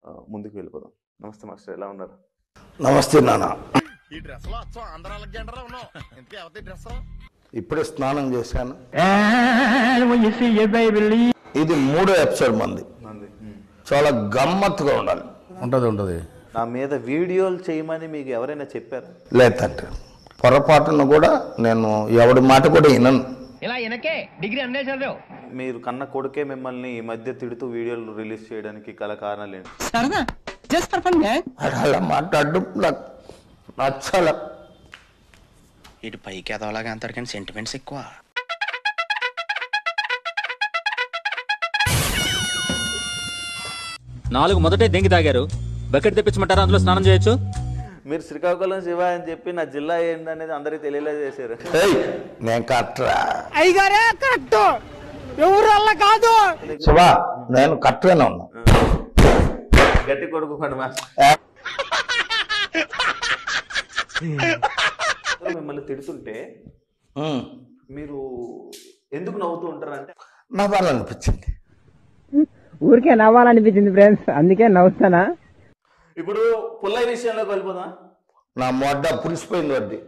ఆ, ముందుకు వెళ్ళిపోదాం నమస్తే మాస్టర్ ఎలా ఉన్నారు నమస్తే నాన్న ఈ డ్రెస్ లో వచ్చాం ఆంధ్ర అలెగ్జాండర్ ఉన్నావు ఇంతకీ ఎవరి డ్రెస్ ఇప్పుడే స్నానం చేశాను ఇది మూడో ఎపిసోడ్ మంది నంది చాలా గమ్మత్తుగా ఉండాలి ఉంటుంది ఉంటుంది నా మీద వీడియోలు చేయమని మీకు ఎవరైనా చెప్పారా లేదంటే పొరపాటున కూడా నేను ఎవడి మాట కూడా వినను ఇలా వెనకే డిగ్రీ అన్నే చదివావు మీరు కన్న కొడుకే మిమ్మల్ని ఈ మధ్య తిడుతూ వీడియోలు రిలీజ్ చేయడానికి గల కారణాలు ఏంటి సరదా జస్ట్ ఫర్ ఫన్ మ్యాన్ వాడు అలా మాట్లాడడం నాకు నచ్చాల ఇటు పైకి ఎదవలాగా అంటారు కానీ సెంటిమెంట్స్ ఎక్కువ నాలుగు మొదటే దెంగి తాగారు బకెట్ తెప్పించమంటారా అందులో స్నానం చేయొచ్చు మీరు శ్రీకాకుళం శివ అని చెప్పి నా జిల్లా ఏందనేది అందరికీ తెలియలే చేశారు ఏయ్, నేను కట్టరా అయ్యగారే కరెక్ట్ ఎవరు అల్ల కాదు శివా నేను కట్టగానే ఉన్నా గట్టి కొడుకు పడు మాస్టర్. మిమ్మల్ని తిడుతుంటే ఉమ్, మీరు ఎందుకు నవ్వుతూ ఉంటారంటే నవ్వాలనిపించింది ఊరికే నవ్వాలనిపించింది ఫ్రెండ్స్ అందుకే నవ్వుతానా ఇప్పుడు పుల్లయ్య విషయంలోకి వెళ్ళిపోదాం నా మొడ్డ పులిసిపోయింది వడ్డీ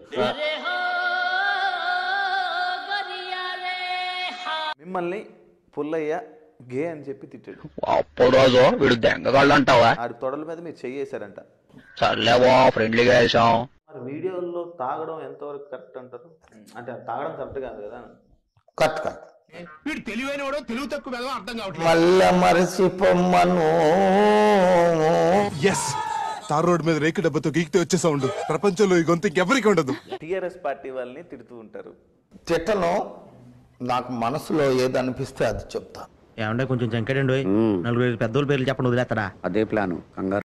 మిమ్మల్ని పుల్లయ్య గే అని చెప్పి తిట్టాడు అప్పుడు వీడు దెంగగాళ్ళు అంటావా ఆడి తొడల మీద మీరు చెయ్యేశారంట సర్లేవో ఫ్రెండ్లీగా వేసాం మరి వీడియోల్లో తాగడం ఎంతవరకు కరెక్ట్ అంటారు అంటే తాగడం కరెక్ట్ కాదు కదా కట్ కట్ వీడు తెలివైన వాడు తెలుగు తక్కువ వెళ్ళడం అర్థం కావట్లేదు మళ్ళా మరచిపోమ్మను ఎస్ తార్ రోడ్ మీద రేకు డబ్బతో గీకితే వచ్చే సౌండ్ ప్రపంచంలో ఈ గొంతు ఇంకెవరికి ఉండదు టీఆర్ఎస్ పార్టీ వాళ్ళని తిడుతూ ఉంటారు తిట్టను నాకు మనసులో ఏది అనిపిస్తే అది చెప్తా ఏమంటే కొంచెం జంకడండి నలుగురు పెద్దోళ్ళ పేర్లు చెప్పండి వదిలేస్తారా అదే ప్లాను కంగారు